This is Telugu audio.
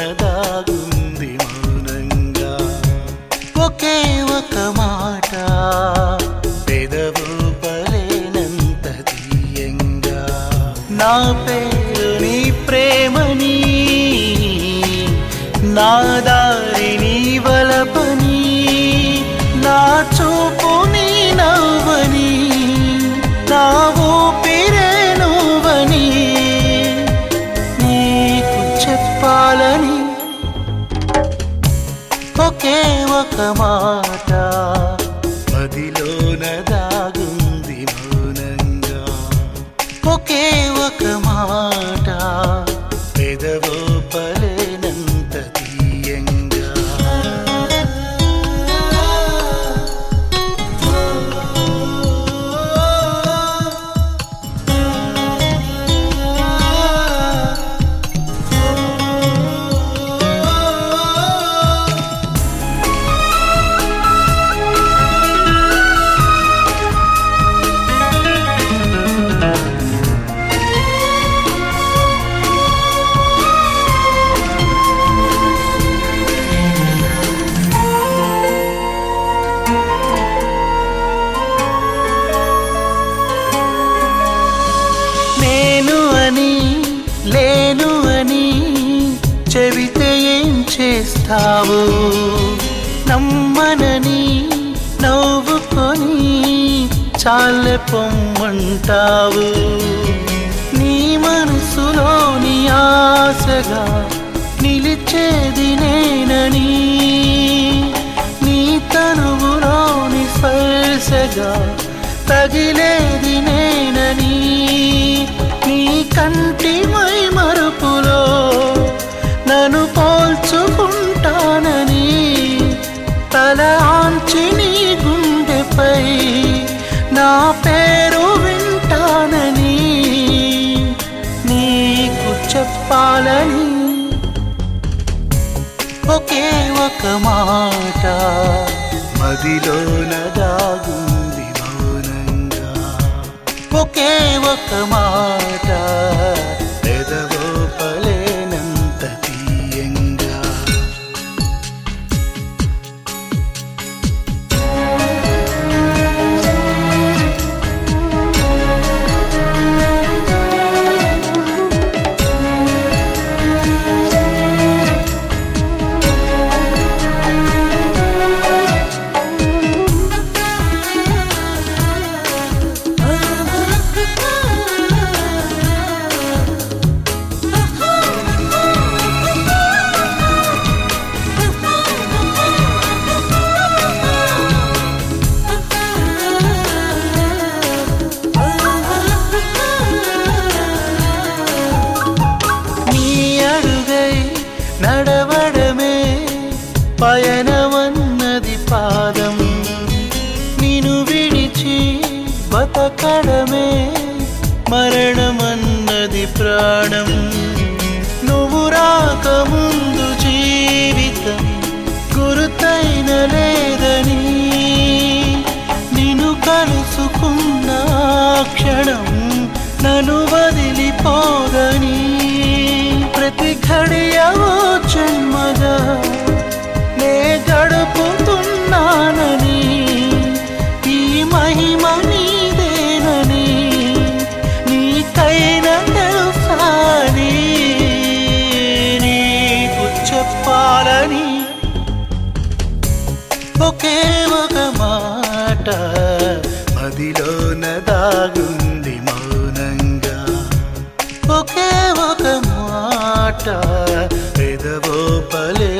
దాగుంది మౌనంగా ఒకే ఒక మాట పెదవు పలేనంత తీయంగా నా పేరు నీ ప్రేమని నా దారి నీ వలపని నా చూపు నీ నవ్వని నా ఊపిరే నువ్వని నీకు చెప్పాలని ఒకే ఒక మాట మదిలోన దాగుంది మౌనంగా ఒకే ఒక మాట పెదవో పలేనంత తీయంగా నేను అని లేను అని చెబితే ఏం చేస్తావు నమ్మనని నవ్వుకొని చాలే పొమ్మంటావు నీ మనసులోని ఆశగా నిలిచేది నేనని నీ తనువులోని స్పర్శగా తగిలేది నేనని నీ కంటి మై మరుపులో నన్ను పోల్చుకుంటానని తల ఆంచి నీ గుండెపై నా పేరు వింటానని నీకు చెప్పాలని ఒకే ఒక మాట మదిలోన దాగుంది మౌనంగా ఒకే ఒక మాట పెదవో పలేనంత తీయంగా నీ అడుగై నడవడమే పయనమన్నది పాదం నిన్ను విడిచి బతకడమే మరణమన్నది ప్రాణం నువ్వు రాకముందు జీవితం గురుతైన లేదని నిన్ను కలుసుకున్న ఆ క్షణం నన్ను వదిలిపోదని ప్రతి ఘడియవో జన్మగా నే గడుపుతున్నానని ఈ మహిమ నీదేనని నీకైన తెలుసాని నీకు చెప్పాలని ఒకే ఒక మాట మదిలోన దాగుంది మౌనంగా ఒకే ఒక మాట పెదవో పలే